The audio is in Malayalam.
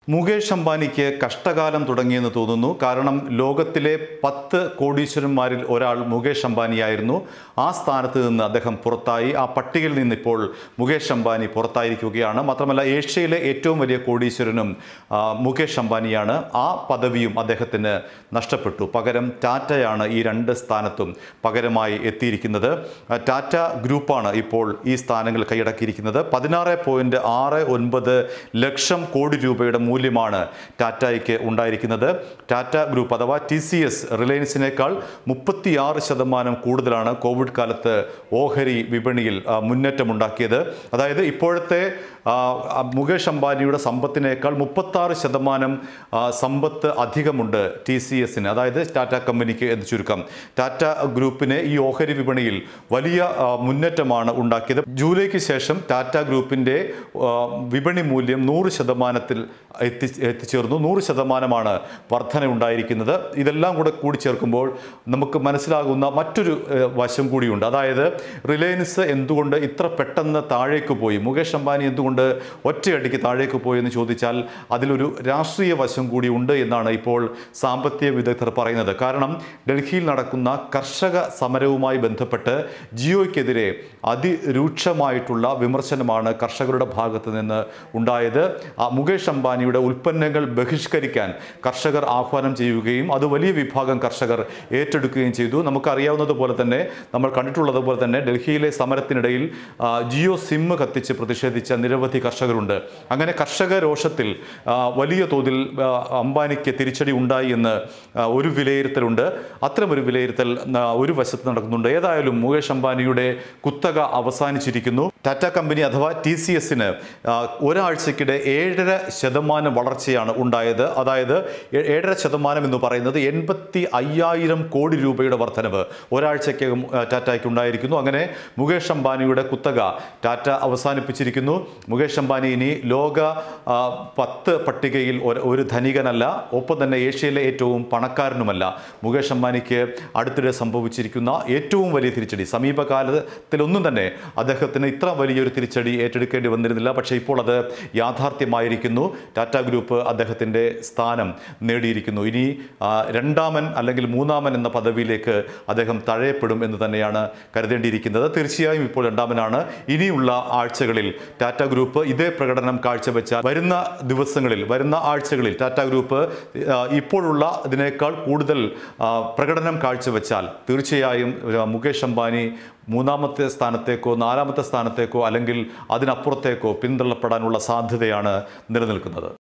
മുകേഷ് അംബാനിക്ക് കഷ്ടകാലം തുടങ്ങിയെന്ന് തോന്നുന്നു കാരണം ലോകത്തിലെ പത്ത് കോടീശ്വരന്മാരിൽ ഒരാൾ മുകേഷ് അംബാനിയായിരുന്നു ആ സ്ഥാനത്ത് നിന്ന് അദ്ദേഹം പുറത്തായി ആ പട്ടികയിൽ നിന്ന് ഇപ്പോൾ മുകേഷ് അംബാനി പുറത്തായിരിക്കുകയാണ് മാത്രമല്ല ഏഷ്യയിലെ ഏറ്റവും വലിയ കോടീശ്വരനും ആ, മുകേഷ് അംബാനിയാണ് ആ പദവിയും അദ്ദേഹത്തിന് നഷ്ടപ്പെട്ടു പകരം ടാറ്റയാണ് ഈ രണ്ട് സ്ഥാനത്തും പകരമായി എത്തിയിരിക്കുന്നത് ആ, ടാറ്റ ഗ്രൂപ്പാണ് ഇപ്പോൾ ഈ സ്ഥാനങ്ങൾ കൈയടക്കിയിരിക്കുന്നത് പതിനാറ് പോയിന്റ് ആറ് ഒൻപത് ലക്ഷം കോടി രൂപയുടെ മൂല്യമാണ് ടാറ്റയ്ക്ക് ഉണ്ടായിരിക്കുന്നത് ടാറ്റ ഗ്രൂപ്പ് അഥവാ ടി സി എസ് റിലയൻസിനേക്കാൾ മുപ്പത്തിയാറ് ശതമാനം കൂടുതലാണ് കോവിഡ് കാലത്ത് ഓഹരി വിപണിയിൽ ആ, മുന്നേറ്റമുണ്ടാക്കിയത് അതായത് ഇപ്പോഴത്തെ ആ, ആ, മുകേഷ് അംബാനിയുടെ സമ്പത്തിനേക്കാൾ മുപ്പത്താറ് ശതമാനം ആ, സമ്പത്ത് അധികമുണ്ട് ടി സി എസിന് അതായത് ടാറ്റ കമ്പനിക്ക് എന്ന് ചുരുക്കം ടാറ്റ ഗ്രൂപ്പിന് ഈ ഓഹരി വിപണിയിൽ വലിയ ആ, മുന്നേറ്റമാണ് ഉണ്ടാക്കിയത് ജൂലൈക്ക് ശേഷം ടാറ്റ ഗ്രൂപ്പിൻ്റെ ആ, വിപണി മൂല്യം നൂറ് ശതമാനത്തിൽ എത്തി എത്തിച്ചേർന്നു നൂറ് ശതമാനമാണ് വർധന ഉണ്ടായിരിക്കുന്നത് ഇതെല്ലാം കൂടെ കൂടി ചേർക്കുമ്പോൾ നമുക്ക് മനസ്സിലാകുന്ന മറ്റൊരു ഏഹ്, വശം കൂടിയുണ്ട് അതായത് റിലയൻസ് എന്തുകൊണ്ട് ഇത്ര പെട്ടെന്ന് താഴേക്ക് പോയി മുകേഷ് അംബാനി എന്തുകൊണ്ട് ഒറ്റയടിക്ക് താഴേക്ക് പോയി എന്ന് ചോദിച്ചാൽ അതിലൊരു രാഷ്ട്രീയ വശം കൂടി ഉണ്ട് എന്നാണ് ഇപ്പോൾ സാമ്പത്തിക വിദഗ്ധർ പറയുന്നത് കാരണം ഡൽഹിയിൽ നടക്കുന്ന കർഷക സമരവുമായി ബന്ധപ്പെട്ട് ജിയോയ്ക്കെതിരെ അതിരൂക്ഷമായിട്ടുള്ള വിമർശനമാണ് കർഷകരുടെ ഭാഗത്ത് നിന്ന് ഉണ്ടായത് ആ മുകേഷ് അംബാനിയുടെ ഉൽപ്പന്നങ്ങൾ ബഹിഷ്കരിക്കാൻ കർഷകർ ആഹ്വാനം ചെയ്യുകയും അത് വലിയ വിഭാഗം കർഷകർ ഏറ്റെടുക്കുകയും ചെയ്തു നമുക്കറിയാവുന്നതുപോലെ തന്നെ നമ്മൾ കണ്ടിട്ടുള്ളതുപോലെ തന്നെ ഡൽഹിയിലെ സമരത്തിനിടയിൽ ആ, ജിയോ സിം കത്തിച്ച് പ്രതിഷേധിച്ച നിരവധി കർഷകരുണ്ട് അങ്ങനെ കർഷക രോഷത്തിൽ ആ, വലിയ തോതിൽ ആ, അംബാനിക്ക് തിരിച്ചടി ഉണ്ടായി എന്ന് ആ, ഒരു വിലയിരുത്തലുണ്ട് അത്തരമൊരു വിലയിരുത്തൽ ആ, ഒരു വശത്ത് നടക്കുന്നുണ്ട് ഏതായാലും മുകേഷ് അംബാനിയുടെ കുത്തക അവസാനിച്ചിരിക്കുന്നു ടാറ്റ കമ്പനി അഥവാ ടി സി എസിന് ഒരാഴ്ചക്കിടെ ഏഴര ശതമാനം വളർച്ചയാണ് ഉണ്ടായത് അതായത് ഏ- ഏഴര ശതമാനം എന്ന് പറയുന്നത് എൺപത്തി അയ്യായിരം കോടി രൂപയുടെ വർധനവ് ഒരാഴ്ചക്കകം ആ, ടാറ്റയ്ക്ക് ഉണ്ടായിരിക്കുന്നു അങ്ങനെ മുകേഷ് അംബാനിയുടെ കുത്തക ടാറ്റ അവസാനിപ്പിച്ചിരിക്കുന്നു മുകേഷ് അംബാനി ഇനി ലോക ആ, പത്ത് പട്ടികയിൽ ഒരു- ഒരു ധനികനല്ല ഒപ്പം തന്നെ ഏഷ്യയിലെ ഏറ്റവും പണക്കാരനുമല്ല മുകേഷ് അംബാനിക്ക് അടുത്തിടെ സംഭവിച്ചിരിക്കുന്ന ഏറ്റവും വലിയ തിരിച്ചടി സമീപകാലത്തിലൊന്നും തന്നെ അദ്ദേഹത്തിന് ഇത്ര വലിയൊരു തിരിച്ചടി ഏറ്റെടുക്കേണ്ടി വന്നിരുന്നില്ല പക്ഷേ ഇപ്പോൾ അത് യാഥാർത്ഥ്യമായിരിക്കുന്നു ടാറ്റ ഗ്രൂപ്പ് അദ്ദേഹത്തിൻ്റെ സ്ഥാനം നേടിയിരിക്കുന്നു ഇനി ആ, രണ്ടാമൻ അല്ലെങ്കിൽ മൂന്നാമൻ എന്ന പദവിയിലേക്ക് അദ്ദേഹം തഴയപ്പെടും എന്ന് തന്നെയാണ് കരുതേണ്ടിയിരിക്കുന്നത് തീർച്ചയായും ഇപ്പോൾ രണ്ടാമനാണ് ഇനിയുള്ള ആഴ്ചകളിൽ ടാറ്റ ഗ്രൂപ്പ് ഇതേ പ്രകടനം കാഴ്ചവെച്ച വരുന്ന ദിവസങ്ങളിൽ വരുന്ന ആഴ്ചകളിൽ ടാറ്റ ഗ്രൂപ്പ് ആ, ഇപ്പോഴുള്ള ഇതിനേക്കാൾ കൂടുതൽ ആ, പ്രകടനം കാഴ്ചവെച്ചാൽ തീർച്ചയായും ആ, മുകേഷ് അംബാനി മൂന്നാമത്തെ സ്ഥാനത്തേക്കോ നാലാമത്തെ സ്ഥാനത്തേക്കോ അല്ലെങ്കിൽ അതിനപ്പുറത്തേക്കോ പിന്തള്ളപ്പെടാനുള്ള സാധ്യതയാണ് നിലനിൽക്കുന്നത്